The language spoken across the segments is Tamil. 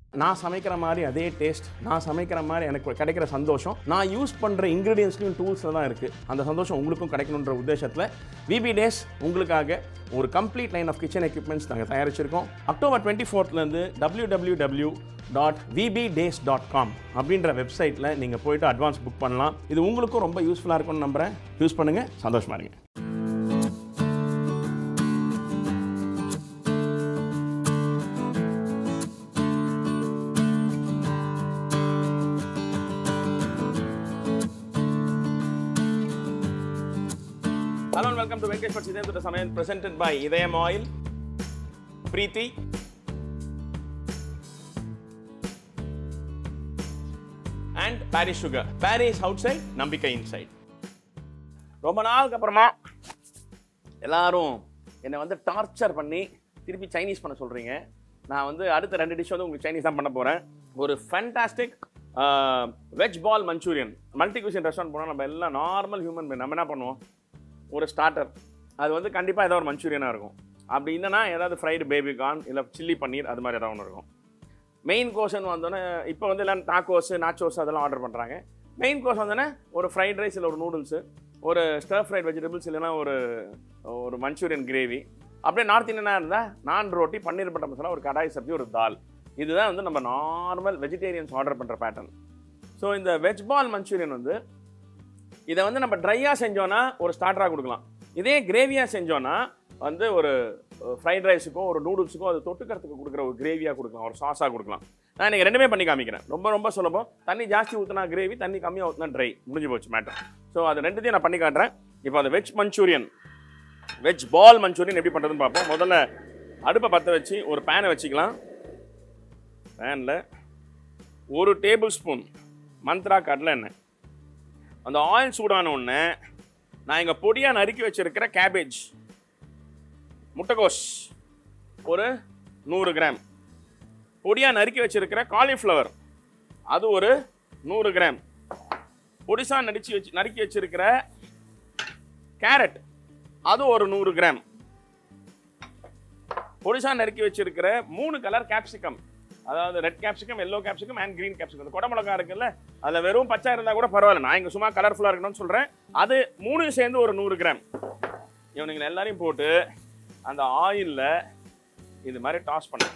நான் சமைக்கிற மாதிரி அதே டேஸ்ட் நான் சமைக்கிற மாதிரி எனக்கு கிடைக்கிற சந்தோஷம் நான் யூஸ் பண்ணுற இன்க்ரீடியன்ஸ்லையும் டூல்ஸில் தான் இருக்குது அந்த சந்தோஷம் உங்களுக்கும் கிடைக்கணுன்ற உத்தேசத்தில் விபி டேஸ் உங்களுக்காக ஒரு complete line of kitchen equipments நாங்கள் தயாரிச்சிருக்கோம் அக்டோபர் டுவெண்ட்டி ஃபோர்த்லேருந்து W W W dot VP days dot com அப்படின்ற வெப்சைட்டில் நீங்கள் போயிட்டு அட்வான்ஸ் புக் பண்ணலாம் இது உங்களுக்கும் ரொம்ப யூஸ்ஃபுல்லாக இருக்கும்னு நம்புகிறேன் யூஸ் பண்ணுங்கள் சந்தோஷமா இருங்க Hello and welcome to Venkatesh Pat Sidhentra Samayan presented by Idayam Oil, Preeti, and Paris Sugar. Paris outside, நம்பிக்கை inside. ரொம்ப நாளுக்கு அப்புறமா எல்லாரும் என்னை வந்து டார்ச்சர் பண்ணி திருப்பி சைனீஸ் பண்ண சொல்கிறீங்க நான் வந்து அடுத்த ரெண்டு டிஷ் வந்து உங்களுக்கு சைனீஸ் தான் பண்ண போகிறேன் ஒரு fantastic veg ball Manchurian multi cuisine restaurant போனால் நம்ம எல்லாம் நார்மல் ஹியூமன் நம்ம என்ன பண்ணுவோம் ஒரு ஸ்டார்டர் அது வந்து கண்டிப்பாக ஏதாவது ஒரு மஞ்சூரியனாக இருக்கும் அப்படி இல்லைன்னா ஏதாவது ஃப்ரைடு பேபி கார்ன் இல்லை சில்லி பன்னீர் அது மாதிரி ஏதாவது ஒன்று இருக்கும் மெயின் கோர்ஸ்னு வந்தோடனே இப்போ வந்து எல்லாம் டாக்கோஸ் நாச்சோஸ் அதெல்லாம் ஆர்டர் பண்ணுறாங்க மெயின் கோர்ஸ் வந்தோடனே ஒரு ஃப்ரைட் ரைஸ் இல்லை ஒரு நூடுல்ஸு ஒரு ஸ்டர் ஃப்ரைட் வெஜிடபிள்ஸ் இல்லைன்னா ஒரு ஒரு மஞ்சூரியன் கிரேவி அப்படியே நார்த் இந்தியனாக இருந்தால் நான் ரோட்டி பன்னீர் பட்டர் மசாலா ஒரு கடாய் சப்ஜி ஒரு தால் இதுதான் வந்து நம்ம நார்மல் வெஜிடேரியன்ஸ் ஆர்டர் பண்ணுற பேட்டர்ன் ஸோ இந்த வெஜ் பால் மஞ்சூரியன் வந்து இதை வந்து நம்ம ட்ரையாக செஞ்சோன்னா ஒரு ஸ்டார்டராக கொடுக்கலாம் இதே கிரேவியாக செஞ்சோன்னா வந்து ஒரு ஃப்ரைட் ரைஸுக்கோ ஒரு நூடுல்ஸுக்கோ அது தொட்டுக்கிறதுக்கு கொடுக்குற ஒரு கிரேவியாக கொடுக்கலாம் ஒரு சாஸாக கொடுக்கலாம் நான் இன்றைக்கி ரெண்டுமே பண்ணி காமிக்கிறேன் ரொம்ப ரொம்ப சுலபம் தண்ணி ஜாஸ்தி ஊற்றினா கிரேவி தண்ணி கம்மியாக ஊற்றினா ட்ரை முடிஞ்சு போச்சு மேட்டர் ஸோ அது ரெண்டுத்தையும் நான் பண்ணி காட்டுறேன் இப்போ அந்த veg Manchurian veg ball Manchurian எப்படி பண்ணுறதுன்னு பார்ப்போம் முதல்ல அடுப்பை பற்ற வச்சு ஒரு பேனை வச்சுக்கலாம் பேனில் ஒரு டேபிள் ஸ்பூன் மந்த்ரா கடலை எண்ணெய் அந்த ஆயில் சூடான உடனே நான் இங்கே பொடியாக நறுக்கி வச்சிருக்கிற கேபேஜ் முட்டைகோஸ் ஒரு நூறு கிராம் பொடியாக நறுக்கி வச்சிருக்கிற காலிஃப்ளவர் அது ஒரு நூறு கிராம் பொடிசாக நடிச்சு வச்சு நறுக்கி வச்சிருக்கிற கேரட் அது ஒரு நூறு கிராம் பொடிசாக நறுக்கி வச்சிருக்கிற மூணு கலர் கேப்சிகம் அதாவது red capsicum yellow capsicum and green capsicum இந்த குடமிளகா இருக்குல்ல அதில் வெறும் பச்சை இருந்தால் கூட பரவாயில்ல நான் இங்கே சும்மா கலர்ஃபுல்லாக இருக்கணும்னு சொல்கிறேன் அது மூணையும் சேர்ந்து ஒரு நூறு கிராம் இவனுங்களை எல்லாரையும் போட்டு அந்த ஆயிலில் இது மாதிரி டாஸ் பண்ண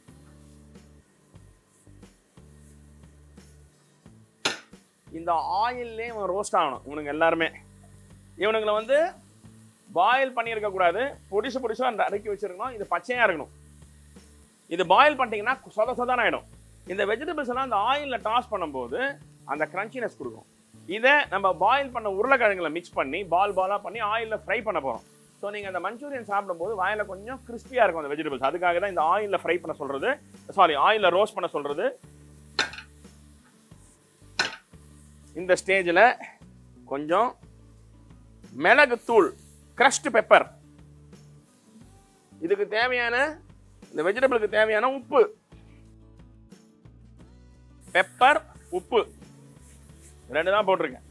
இந்த ஆயில்லே இவன் ரோஸ்ட் ஆகணும் இவனுங்க எல்லாருமே இவனுங்களை வந்து பாயில் பண்ணியிருக்க கூடாது பொடிசு பொடிசா அடக்கி வச்சிருக்கணும் இது பச்சையாக இருக்கணும் இது பாயில் பண்ணிட்டீங்கன்னா சொத சொதான ஆகிடும் இந்த வெஜிடபிள்ஸ் எல்லாம் அந்த ஆயிலில் டாஸ் பண்ணும்போது அந்த கிரன்ச்சினஸ் கொடுக்கும் இதை நம்ம பாயில் பண்ண உருளைக்கிழங்குல மிக்ஸ் பண்ணி பால் பாலாக பண்ணி ஆயிலில் ஃப்ரை பண்ண போகிறோம் ஸோ நீங்கள் அந்த மஞ்சூரியன் சாப்பிடும்போது வாயில் கொஞ்சம் கிறிஸ்பியாக இருக்கும் அந்த வெஜிடபிள்ஸ் அதுக்காக தான் இந்த ஆயிலில் ஃப்ரை பண்ண சொல்கிறது சாரி ஆயிலில் ரோஸ்ட் பண்ண சொல்கிறது இந்த ஸ்டேஜில் கொஞ்சம் மிளகுத்தூள் crushed பெப்பர் இதுக்கு தேவையான இந்த வெஜிடபிளுக்கு தேவையான உப்பு பெப்பர் உப்பு ரெண்டு தான் போட்டிருக்கேன்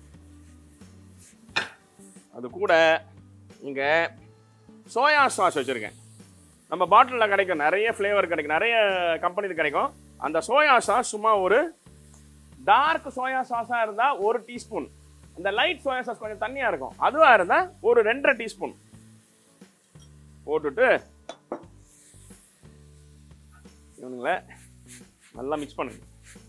அது கூட இங்கே சோயா சாஸ் வச்சுருக்கேன் நம்ம பாட்டிலில் கிடைக்கும் நிறைய ஃப்ளேவர் கிடைக்கும் நிறைய கம்பெனிது கிடைக்கும் அந்த சோயா சாஸ் சும்மா ஒரு டார்க் சோயா சாஸாக இருந்தால் ஒரு டீஸ்பூன் இந்த லைட் சோயா சாஸ் கொஞ்சம் தண்ணியாக இருக்கும் அதுவாக இருந்தால் ஒரு ரெண்டரை டீஸ்பூன் போட்டுட்டு இவனுங்கள நல்லா மிக்ஸ் பண்ணுங்க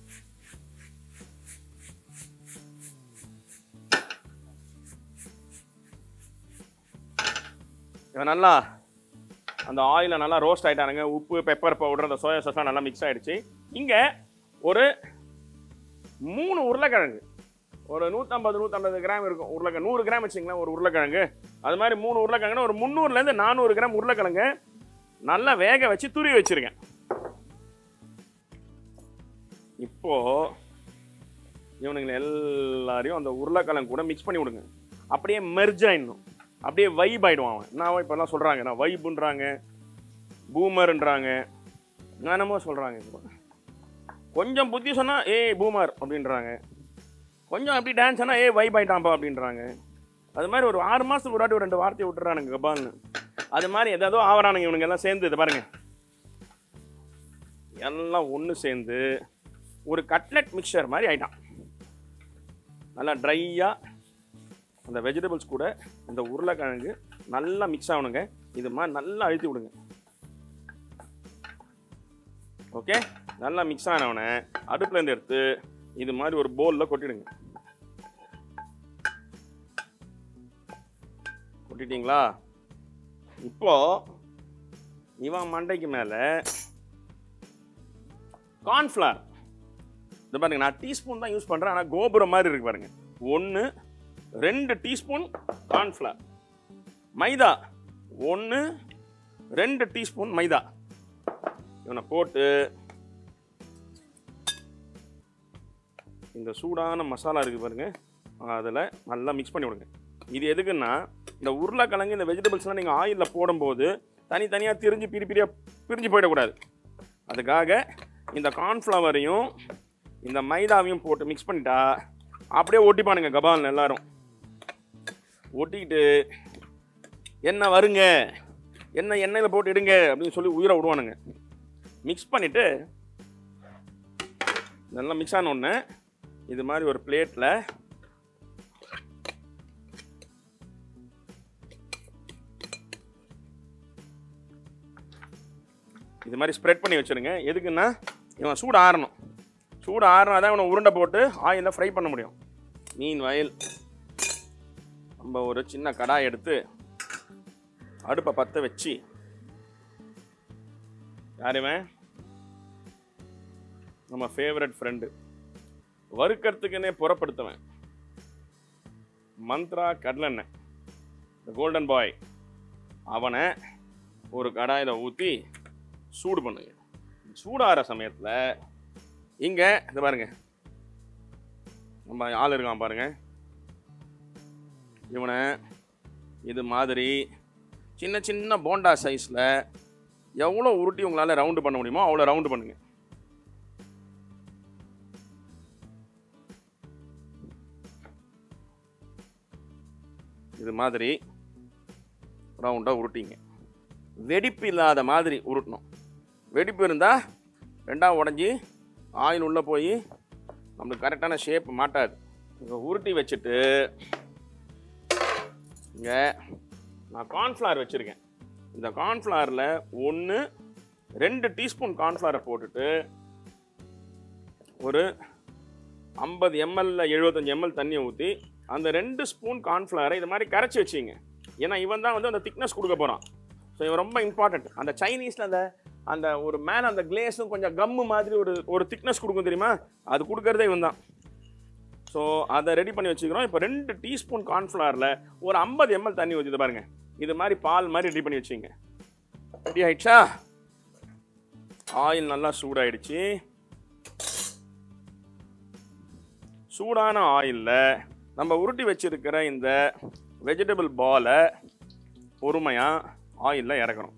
இவன் நல்லா அந்த ஆயிலில் நல்லா ரோஸ்ட் ஆயிட்டானுங்க உப்பு பெப்பர் பவுடர் அந்த சோயா சாஸ்லாம் நல்லா மிக்ஸ் ஆயிடுச்சு இங்கே ஒரு மூணு உருளைக்கிழங்கு ஒரு நூற்றம்பது நூற்றம்பது கிராம் இருக்கும் உருளைக்கிழங்கு நூறு கிராம் வச்சுங்களேன் ஒரு உருளைக்கிழங்கு அது மாதிரி மூணு உருளைக்கிழங்குனா ஒரு முந்நூறுலேருந்து நானூறு கிராம் உருளைக்கிழங்கு நல்லா வேக வச்சு துருவி வச்சிருக்கேன் இப்போ இவனுங்களை எல்லாரையும் அந்த உருளைக்கிழங்கு கூட மிக்ஸ் பண்ணி விடுங்க அப்படியே மெர்ஜ் ஆயிடணும் அப்படியே வைப் ஆயிடுவான் அவன் நான் இப்போல்லாம் சொல்கிறாங்க நான் வைப்புன்றாங்க பூமர்ன்றாங்க என்னமோ சொல்கிறாங்க இப்போ கொஞ்சம் புத்தி சொன்னால் ஏய் பூமர் அப்படின்றாங்க கொஞ்சம் அப்படி டான்ஸ் ஆனால் ஏ வைப் ஆயிட்டான்ப்பா அப்படின்றாங்க அது மாதிரி ஒரு ஆறு மாதத்துக்கு ஒரு வாட்டி ஒரு ரெண்டு வார்த்தையை விட்டுறானுங்க கபால்னு அது மாதிரி ஏதோ ஆவறானுங்க இவனுங்க எல்லாம் சேர்ந்து இதை பாருங்க எல்லாம் ஒன்று சேர்ந்து ஒரு கட்லெட் மிக்சர் மாதிரி ஆயிட்டான் நல்லா ட்ரையாக அந்த வெஜிடபிள்ஸ் கூட இந்த உருளைக்கிழங்கு நல்லா மிக்ஸ் ஆகணுங்க இது மாதிரி நல்லா அழுத்தி விடுங்க ஓகே நல்லா மிக்ஸ் ஆனவனை அடுப்புலேருந்து எடுத்து இது மாதிரி ஒரு பவுலில் கொட்டிடுங்க கொட்டிட்டீங்களா இப்போ இவன் மண்டைக்கு மேலே கார்ன்ஃப்ளவர் இந்த பாருங்க நான் டீஸ்பூன் தான் யூஸ் பண்ணுறேன் ஆனால் கோபுரம் மாதிரி இருக்கு பாருங்க ஒன்று ரெண்டு டீஸ்பூன் கார்ன்ஃப்ளவர் மைதா ஒன்று ரெண்டு டீஸ்பூன் மைதா இவனை போட்டு இந்த சூடான மசாலா இருக்குது பாருங்க அதில் நல்லா மிக்ஸ் பண்ணி விடுங்க இது எதுக்குன்னா இந்த உருளைக்கிழங்கு இந்த வெஜிடபிள்ஸ்லாம் நீங்கள் ஆயிலில் போடும்போது தனித்தனியாக திரிஞ்சு பிரி பிரியா பிரிஞ்சு போயிடக்கூடாது அதுக்காக இந்த கார்ன்ஃப்ளவரையும் இந்த மைதாவையும் போட்டு மிக்ஸ் பண்ணிட்டா அப்படியே ஒட்டிப்பானுங்க கபால் எல்லாரும் ஒட்டிக்கிட்டு என்ன வருங்க என்ன எண்ணெயில் போட்டு எடுங்க அப்படின்னு சொல்லி உயிரை விடுவானுங்க மிக்ஸ் பண்ணிவிட்டு நல்லா மிக்ஸ் ஆன உடனே இது மாதிரி ஒரு பிளேட்டில் இது மாதிரி ஸ்ப்ரெட் பண்ணி வச்சுருங்க எதுக்குன்னா இவன் சூடு ஆறணும் சூடு ஆறினா தான் இவனை உருண்டை போட்டு ஆயிலில் ஃப்ரை பண்ண முடியும் மீன் வயல் நம்ம ஒரு சின்ன கடாய் எடுத்து அடுப்பை பற்ற வச்சு யாருவன் நம்ம ஃபேவரட் ஃப்ரெண்டு வறுக்கிறதுக்குன்னே புறப்படுத்துவேன் மந்த்ரா கடலெண்ணெய் இந்த கோல்டன் பாய் அவனை ஒரு கடாயில் ஊற்றி சூடு பண்ணுங்க சூடாகிற சமயத்தில் இங்கே இந்த பாருங்க நம்ம ஆள் இருக்கான் பாருங்க இவனை இது மாதிரி சின்ன சின்ன போண்டா சைஸில் எவ்வளோ உருட்டி உங்களால் ரவுண்டு பண்ண முடியுமோ அவ்வளோ ரவுண்டு பண்ணுங்க இது மாதிரி ரவுண்டாக உருட்டிங்க வெடிப்பு இல்லாத மாதிரி உருட்டணும் வெடிப்பு இருந்தால் ரெண்டாக உடஞ்சி ஆயில் உள்ளே போய் நம்மளுக்கு கரெக்டான ஷேப் மாட்டாது இங்கே உருட்டி வச்சுட்டு இங்கே நான் கார்ன்ஃப்ளவர் வச்சுருக்கேன் இந்த கார்ன்ஃப்ளவரில் ஒன்று ரெண்டு டீஸ்பூன் கார்ன்ஃப்ளவரை போட்டுட்டு ஒரு ஐம்பது எம்எல்ல எழுபத்தஞ்சு எம்எல் தண்ணியை ஊற்றி அந்த ரெண்டு ஸ்பூன் கார்ன்ஃப்ளவரை இது மாதிரி கரைச்சி வச்சிங்க ஏன்னா இவன் தான் வந்து அந்த திக்னஸ் கொடுக்க போகிறான் ஸோ இவன் ரொம்ப இம்பார்ட்டன்ட் அந்த சைனீஸில் அந்த அந்த ஒரு மேலே அந்த கிளேஸும் கொஞ்சம் கம்மு மாதிரி ஒரு ஒரு திக்னஸ் கொடுக்கும் தெரியுமா அது கொடுக்கறதே இவன் தான் ஸோ அதை ரெடி பண்ணி வச்சுக்கிறோம் இப்போ ரெண்டு டீஸ்பூன் கார்ன்ஃப்ளவரில் ஒரு ஐம்பது எம்எல் தண்ணி ஊற்றி பாருங்க இது மாதிரி பால் மாதிரி ரெடி பண்ணி வச்சுங்க ரெடி ஆயிடுச்சா ஆயில் நல்லா சூடாயிடுச்சு சூடான ஆயிலில் நம்ம உருட்டி வச்சிருக்கிற இந்த வெஜிடபிள் பாலை பொறுமையாக ஆயிலில் இறக்கணும்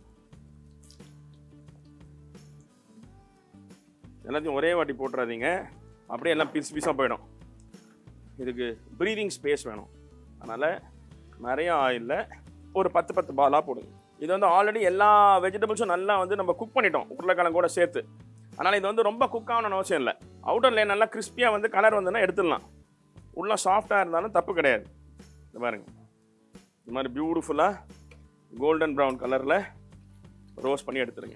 எல்லாத்தையும் ஒரே வாட்டி போட்டுறாதீங்க அப்படியே எல்லாம் பீஸ் பீஸாக போயிடும் இதுக்கு ப்ரீதிங் ஸ்பேஸ் வேணும் அதனால் நிறைய ஆயிலில் ஒரு பத்து பத்து பாலாக போடுங்க இது வந்து ஆல்ரெடி எல்லா வெஜிடபிள்ஸும் நல்லா வந்து நம்ம குக் பண்ணிட்டோம் உருளைக்கிழங்கோட சேர்த்து அதனால் இது வந்து ரொம்ப குக் ஆகணும்னு அவசியம் இல்லை அவுட்டர் லைன் நல்லா கிறிஸ்பியாக வந்து கலர் வந்துன்னா எடுத்துடலாம் உள்ள சாஃப்டாக இருந்தாலும் தப்பு கிடையாது இந்த பாருங்க இந்த மாதிரி பியூட்டிஃபுல்லாக கோல்டன் ப்ரௌன் கலரில் ரோஸ் பண்ணி எடுத்துருங்க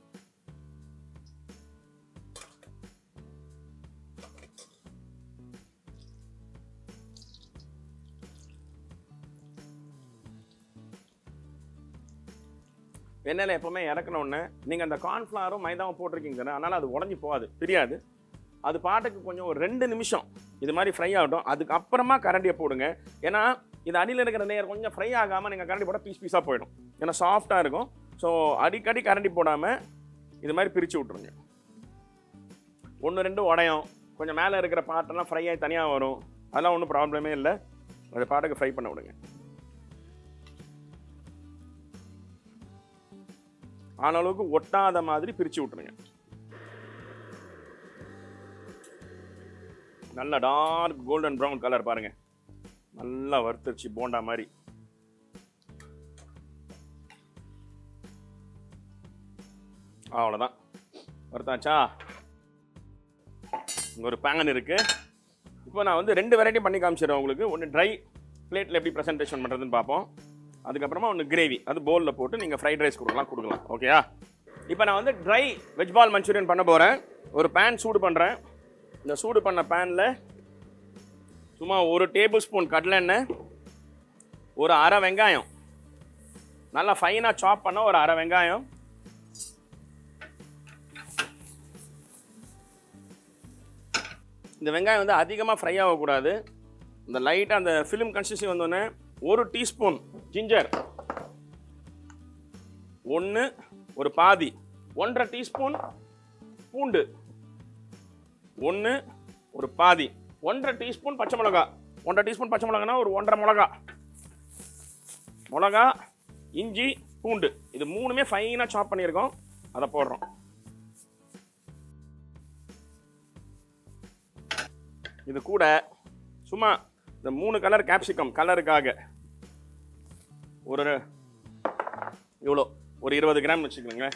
எண்ணெயில் எப்போவுமே இறக்குன உடனே நீங்கள் அந்த கார்ன்ஃப்ளவரும் மைதாவும் போட்டிருக்கீங்க தானே அதனால் அது உடஞ்சி போகாது பிரியாது அது பாட்டுக்கு கொஞ்சம் ஒரு ரெண்டு நிமிஷம் இது மாதிரி ஃப்ரை ஆகட்டும் அதுக்கப்புறமா கரண்டியை போடுங்க ஏன்னா இது அடியில் இருக்கிற நேர் கொஞ்சம் ஃப்ரை ஆகாமல் நீங்கள் கரண்டி போட பீஸ் பீஸாக போயிடும் ஏன்னா சாஃப்டாக இருக்கும் ஸோ அடிக்கடி கரண்டி போடாமல் இது மாதிரி பிரித்து விட்ருங்க ஒன்று ரெண்டு உடையும் கொஞ்சம் மேலே இருக்கிற பாட்டெல்லாம் ஃப்ரை ஆகி தனியாக வரும் அதெல்லாம் ஒன்றும் ப்ராப்ளமே இல்லை அது பாட்டுக்கு ஃப்ரை பண்ண விடுங்க ஆன அளவுக்கு ஒட்டாத மாதிரி பிரித்து விட்ருங்க நல்ல டார்க் கோல்டன் ப்ரௌன் கலர் பாருங்க நல்லா வறுத்துருச்சு போண்டா மாதிரி அவ்வளோதான் வறுத்தாச்சா இங்கே ஒரு பேங்கன் இருக்குது இப்போ நான் வந்து ரெண்டு வெரைட்டி பண்ணி காமிச்சிடுறேன் உங்களுக்கு ஒன்று ட்ரை பிளேட்டில் எப்படி ப்ரெசன்டேஷன் பண்ணுறதுன்னு பார்ப்போம் அதுக்கப்புறமா ஒன்று கிரேவி அது பவுலில் போட்டு நீங்கள் ஃப்ரைட் ரைஸ் கொடுக்கலாம் கொடுக்கலாம் ஓகேயா இப்போ நான் வந்து ட்ரை வெஜ் பால் மஞ்சூரியன் பண்ண போகிறேன் ஒரு பேன் சூடு பண்ணுறேன் இந்த சூடு பண்ண பேனில் சும்மா ஒரு டேபிள் ஸ்பூன் கடலை எண்ணெய் ஒரு அரை வெங்காயம் நல்லா ஃபைனாக சாப் பண்ண ஒரு அரை வெங்காயம் இந்த வெங்காயம் வந்து அதிகமாக ஃப்ரை ஆகக்கூடாது இந்த லைட்டாக அந்த ஃபிலிம் கன்சிஸ்டி வந்தோடனே ஒரு டீஸ்பூன் ஜிஞ்சர் ஒன்று ஒரு பாதி ஒன்றரை டீஸ்பூன் பூண்டு ஒன்று ஒரு பாதி ஒன்றரை டீஸ்பூன் பச்சை மிளகா ஒன்றரை டீஸ்பூன் பச்சை மிளகானா ஒரு ஒன்றரை மிளகா மிளகா இஞ்சி பூண்டு இது மூணுமே ஃபைனாக சாப் பண்ணியிருக்கோம் அதை போடுறோம் இது கூட சும்மா இந்த மூணு கலர் கேப்சிகம் கலருக்காக ஒரு இவ்வளோ ஒரு இருபது கிராம் வச்சுக்கோங்களேன்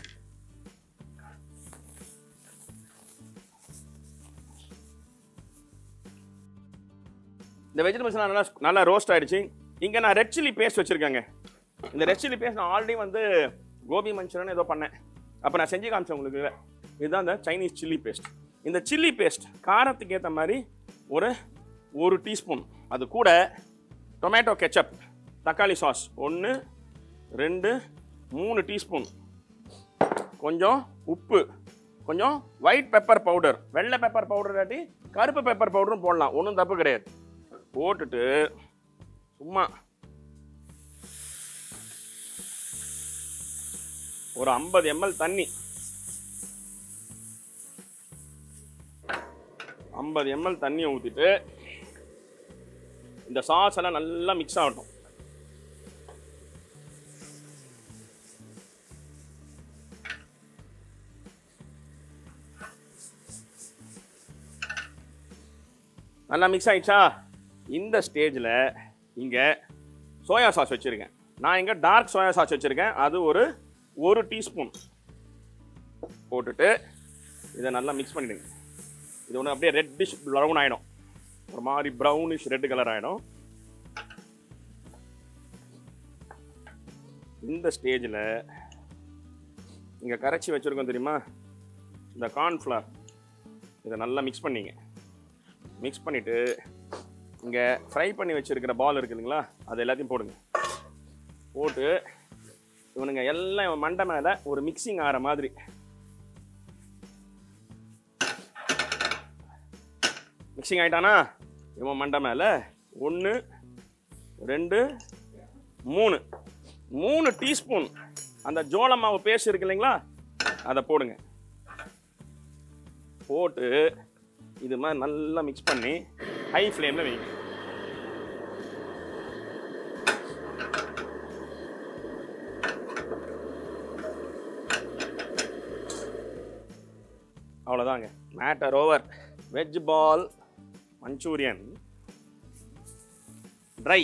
இந்த வெஜிடபிள்ஸ் நல்லா நல்லா ரோஸ்ட் ஆயிடுச்சு இங்கே நான் ரெட் சில்லி பேஸ்ட் வச்சுருக்கேங்க இந்த ரெட் சில்லி பேஸ்ட் நான் ஆல்ரெடி வந்து கோபி மஞ்சூரியன் ஏதோ பண்ணேன் அப்போ நான் செஞ்சு காமிச்சேன் உங்களுக்கு இதுதான் இந்த சைனீஸ் சில்லி பேஸ்ட் இந்த சில்லி பேஸ்ட் காரத்துக்கு ஏற்ற மாதிரி ஒரு ஒரு டீஸ்பூன் அது கூட டொமேட்டோ கெச்சப் தக்காளி சாஸ் ஒன்று ரெண்டு மூணு டீஸ்பூன் கொஞ்சம் உப்பு கொஞ்சம் ஒயிட் பெப்பர் பவுடர் வெள்ளை பெப்பர் பவுடர் இல்லாட்டி கருப்பு பெப்பர் பவுடரும் போடலாம் ஒன்றும் தப்பு கிடையாது போட்டுட்டு சும்மா ஒரு ஐம்பது எம்எல் தண்ணி ஐம்பது எம்எல் தண்ணியை ஊற்றிட்டு இந்த சாஸ் எல்லாம் நல்லா மிக்ஸ் ஆகட்டும் நல்லா மிக்ஸ் ஆயிடுச்சா இந்த ஸ்டேஜில் இங்கே சோயா சாஸ் வச்சுருக்கேன் நான் இங்கே டார்க் சோயா சாஸ் வச்சுருக்கேன் அது ஒரு ஒரு டீஸ்பூன் போட்டுட்டு இதை நல்லா மிக்ஸ் பண்ணிடுங்க இது ஒன்று அப்படியே ரெட்டிஷ் ப்ரௌன் ஆகிடும் ஒரு மாதிரி ப்ரௌனிஷ் ரெட் கலர் ஆகிடும் இந்த ஸ்டேஜில் இங்கே கரைச்சி வச்சுருக்கோம் தெரியுமா இந்த கார்ன்ஃப்ளவர் இதை நல்லா மிக்ஸ் பண்ணிங்க மிக்ஸ் பண்ணிவிட்டு இங்கே ஃப்ரை பண்ணி வச்சுருக்கிற பால் இருக்குது இல்லைங்களா அது எல்லாத்தையும் போடுங்க போட்டு இவனுங்க எல்லாம் இவன் மண்டை மேலே ஒரு மிக்சிங் ஆகிற மாதிரி மிக்சிங் ஆயிட்டானா இவன் மண்டை மேலே ஒன்று ரெண்டு மூணு மூணு டீஸ்பூன் அந்த ஜோள மாவு பேஸ்ட் இருக்கு இல்லைங்களா அதை போடுங்க போட்டு இது மாதிரி நல்லா மிக்ஸ் பண்ணி ஹை ஃப்ளேமில் வைங்க அவ்வளோதாங்க matter over veg ball Manchurian dry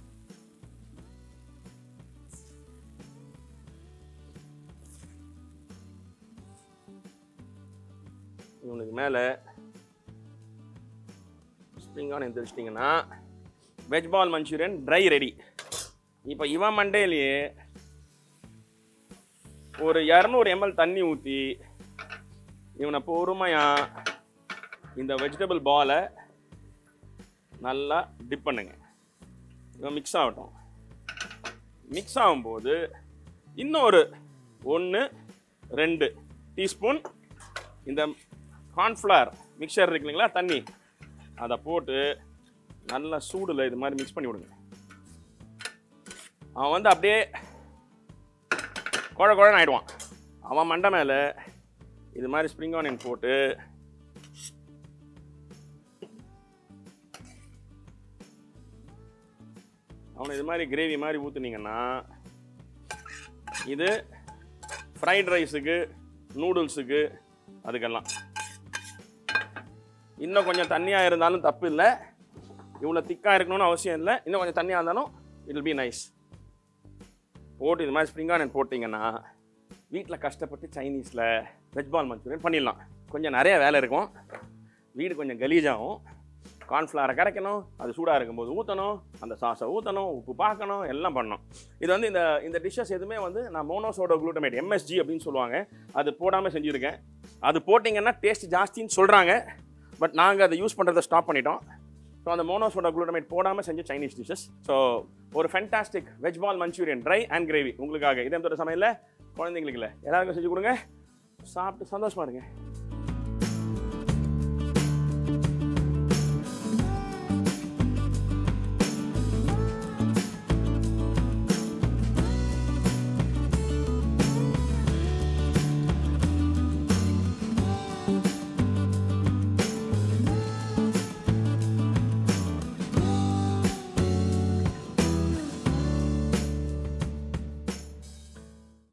இவனுக்கு மேலே ஸ்ப்ரிங் ஆன் தெரிச்சிட்டிங்கன்னா veg ball Manchurian dry ready இப்போ இவன் மண்டேலேயே ஒரு இரநூறு எம்எல் தண்ணி ஊற்றி இவனை பொறுமையாக இந்த வெஜிடபிள் பாலை நல்லா டிப் பண்ணுங்க இவன் மிக்ஸ் ஆகட்டும் மிக்ஸ் ஆகும்போது இன்னொரு ஒன்று ரெண்டு டீஸ்பூன் இந்த கார்ன்ஃப்ளவர் மிக்சர் இருக்கு இல்லைங்களா தண்ணி அதை போட்டு நல்லா சூடில் இது மாதிரி மிக்ஸ் பண்ணி விடுங்க அவன் வந்து அப்படியே குழ குழன்னு ஆயிடுவான் அவன் மண்டை மேலே இது மாதிரி ஸ்ப்ரிங் ஆனியன் போட்டு அவனை இது மாதிரி கிரேவி மாதிரி ஊற்றுனீங்கன்னா இது ஃப்ரைட் ரைஸுக்கு நூடுல்ஸுக்கு அதுக்கெல்லாம் இன்னும் கொஞ்சம் தண்ணியாக இருந்தாலும் தப்பு இல்லை இவ்வளோ திக்காக இருக்கணும்னு அவசியம் இல்லை இன்னும் கொஞ்சம் தண்ணியாக இருந்தாலும் இட் பி நைஸ் போட்டு இது மாதிரி ஸ்ப்ரிங் ஆனியன் போட்டிங்கன்னா வீட்டில் கஷ்டப்பட்டு சைனீஸில் வெஜ் பால் மஞ்சூரியன் பண்ணிடலாம் கொஞ்சம் நிறைய வேலை இருக்கும் வீடு கொஞ்சம் கலீஜாகும் கார்ன்ஃப்ளவரை கரைக்கணும் அது சூடாக இருக்கும்போது ஊற்றணும் அந்த சாஸை ஊற்றணும் உப்பு பார்க்கணும் எல்லாம் பண்ணணும் இது வந்து இந்த இந்த டிஷ்ஷஸ் எதுவுமே வந்து நான் மோனோசோடோ குளூட்டமேட் எம்எஸ்ஜி அப்படின்னு சொல்லுவாங்க அது போடாமல் செஞ்சுருக்கேன் அது போட்டிங்கன்னா டேஸ்ட் ஜாஸ்தின்னு சொல்கிறாங்க பட் நாங்கள் அதை யூஸ் பண்ணுறதை ஸ்டாப் பண்ணிட்டோம் ஸோ அந்த மோனோசோடா குளூட்டமேட் போடாமல் செஞ்ச சைனீஸ் டிஷ்ஷஸ் ஸோ ஒரு fantastic veg ball Manchurian dry and gravy உங்களுக்காக இதே சமையலில் குழந்தைங்களுக்கு இல்லை எல்லாருக்கும் செஞ்சு கொடுங்க சாப்பிட்டு சந்தோஷமா இருங்க